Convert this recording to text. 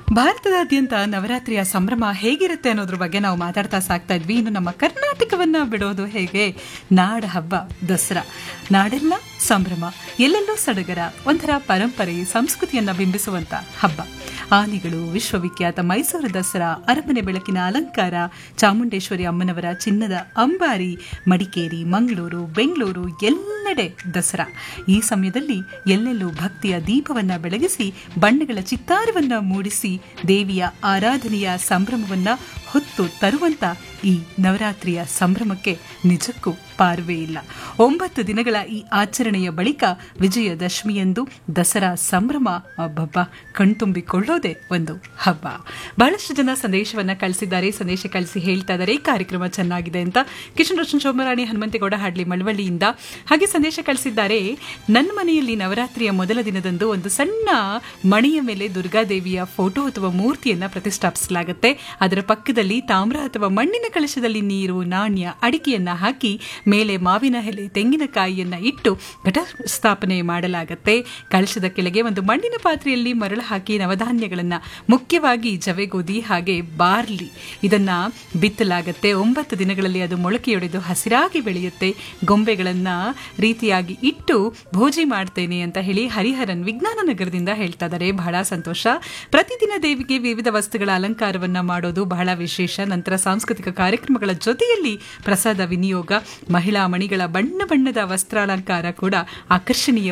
ಭಾರತದಾದ್ಯಂತ ನವರಾತ್ರಿಯ ಸಂಭ್ರಮ ಹೇಗಿರುತ್ತೆ ಅನ್ನೋದ್ರ ಬಗ್ಗೆ ನಾವು ಮಾತಾಡ್ತಾ ಸಾಕ್ತಾ ಇದ್ವಿ ಇನ್ನು ನಮ್ಮ ಕರ್ನಾಟಕವನ್ನ ಬಿಡೋದು ಹೇಗೆ ನಾಡ ಹಬ್ಬ ದಸರಾ ನಾಡೆಲ್ಲ ಸಂಭ್ರಮ ಎಲ್ಲೆಲ್ಲೋ ಸಡಗರ ಒಂಥರ ಪರಂಪರೆ ಸಂಸ್ಕೃತಿಯನ್ನ ಬಿಂಬಿಸುವಂತ ಹಬ್ಬ ಆನೆಗಳು ವಿಶ್ವವಿಖ್ಯಾತ ಮೈಸೂರು ದಸರಾ ಅರಮನೆ ಬೆಳಕಿನ ಅಲಂಕಾರ ಚಾಮುಂಡೇಶ್ವರಿ ಅಮ್ಮನವರ ಚಿನ್ನದ ಅಂಬಾರಿ ಮಡಿಕೇರಿ ಮಂಗಳೂರು ಬೆಂಗಳೂರು ಎಲ್ಲೆಡೆ ದಸರಾ ಈ ಸಮಯದಲ್ಲಿ ಎಲ್ಲೆಲ್ಲೂ ಭಕ್ತಿಯ ದೀಪವನ್ನ ಬೆಳಗಿಸಿ ಬಣ್ಣಗಳ ಚಿತ್ತಾರವನ್ನ ಮೂಡಿಸಿ ದೇವಿಯ ಆರಾಧನೆಯ ಸಂಭ್ರಮವನ್ನ ಹೊತ್ತು ತರುವಂತ ಈ ನವರಾತ್ರಿಯ ಸಂಭ್ರಮಕ್ಕೆ ನಿಜಕ್ಕೂ ಪಾರ್ವೇ ಇಲ್ಲ ಒಂಬತ್ತು ದಿನಗಳ ಈ ಆಚರಣೆಯ ಬಳಿಕ ವಿಜಯದಶಮಿಯಂದು ದಸರಾ ಸಂಭ್ರಮ ಹಬ್ಬ ಕಣ್ತುಂಬಿಕೊಳ್ಳೋದೇ ಒಂದು ಹಬ್ಬ ಬಹಳಷ್ಟು ಜನ ಸಂದೇಶವನ್ನ ಕಳಿಸಿದ್ದಾರೆ ಸಂದೇಶ ಕಳಿಸಿ ಹೇಳ್ತಾ ಇದ್ದಾರೆ ಈ ಕಾರ್ಯಕ್ರಮ ಚೆನ್ನಾಗಿದೆ ಅಂತ ಕಿಶನ್ ರೋಷನ್ ಶೋಮರಾಣಿ ಹನುಮಂತೇಗೌಡ ಹಾಡ್ಲಿ ಮಳವಳ್ಳಿಯಿಂದ ಹಾಗೆ ಸಂದೇಶ ಕಳಿಸಿದ್ದಾರೆ ನನ್ನ ಮನೆಯಲ್ಲಿ ನವರಾತ್ರಿಯ ಮೊದಲ ದಿನದಂದು ಒಂದು ಸಣ್ಣ ಮಣಿಯ ಮೇಲೆ ದುರ್ಗಾದೇವಿಯ ಫೋಟೋ ಅಥವಾ ಮೂರ್ತಿಯನ್ನ ಪ್ರತಿಷ್ಠಾಪಿಸಲಾಗುತ್ತೆ ಅದರ ಪಕ್ಕದಲ್ಲಿ ತಾಮ್ರ ಅಥವಾ ಮಣ್ಣಿನ ಕಳಶದಲ್ಲಿ ನೀರು ನಾಣ್ಯ ಅಡಿಕೆಯನ್ನ ಹಾಕಿ ಮೇಲೆ ಮಾವಿನ ಎಲೆ ತೆಂಗಿನಕಾಯಿಯನ್ನ ಇಟ್ಟು ಘಟ ಸ್ಥಾಪನೆ ಮಾಡಲಾಗುತ್ತೆ ಕಳಶದ ಕೆಳಗೆ ಒಂದು ಮಣ್ಣಿನ ಪಾತ್ರೆಯಲ್ಲಿ ಮರಳು ಹಾಕಿ ನವಧಾನ್ಯಗಳನ್ನ ಮುಖ್ಯವಾಗಿ ಜವೆಗೋದಿ ಹಾಗೆ ಬಾರ್ಲಿ ಇದನ್ನ ಬಿತ್ತಲಾಗತ್ತೆ ಒಂಬತ್ತು ದಿನಗಳಲ್ಲಿ ಅದು ಮೊಳಕೆಯೊಡೆದು ಹಸಿರಾಗಿ ಬೆಳೆಯುತ್ತೆ ಗೊಂಬೆಗಳನ್ನ ರೀತಿಯಾಗಿ ಇಟ್ಟು ಭೋಜಿ ಮಾಡ್ತೇನೆ ಅಂತ ಹೇಳಿ ಹರಿಹರನ್ ವಿಜ್ಞಾನ ನಗರದಿಂದ ಹೇಳ್ತಾ ಇದ್ದಾರೆ ಬಹಳ ಸಂತೋಷ ಪ್ರತಿದಿನ ದೇವಿಗೆ ವಿವಿಧ ವಸ್ತುಗಳ ಅಲಂಕಾರವನ್ನ ಮಾಡೋದು ಬಹಳ ವಿಶೇಷ ನಂತರ ಸಾಂಸ್ಕೃತಿಕ ಕಾರ್ಯಕ್ರಮಗಳ ಜೊತೆಯಲ್ಲಿ ಪ್ರಸಾದ ವಿನಿಯೋಗ ಮಹಿಳಾ ಮಣಿಗಳ ಬಣ್ಣ ಬಣ್ಣದ ವಸ್ತ್ರಾಲಂಕಾರ ಕೂಡ ಆಕರ್ಷಣೀಯ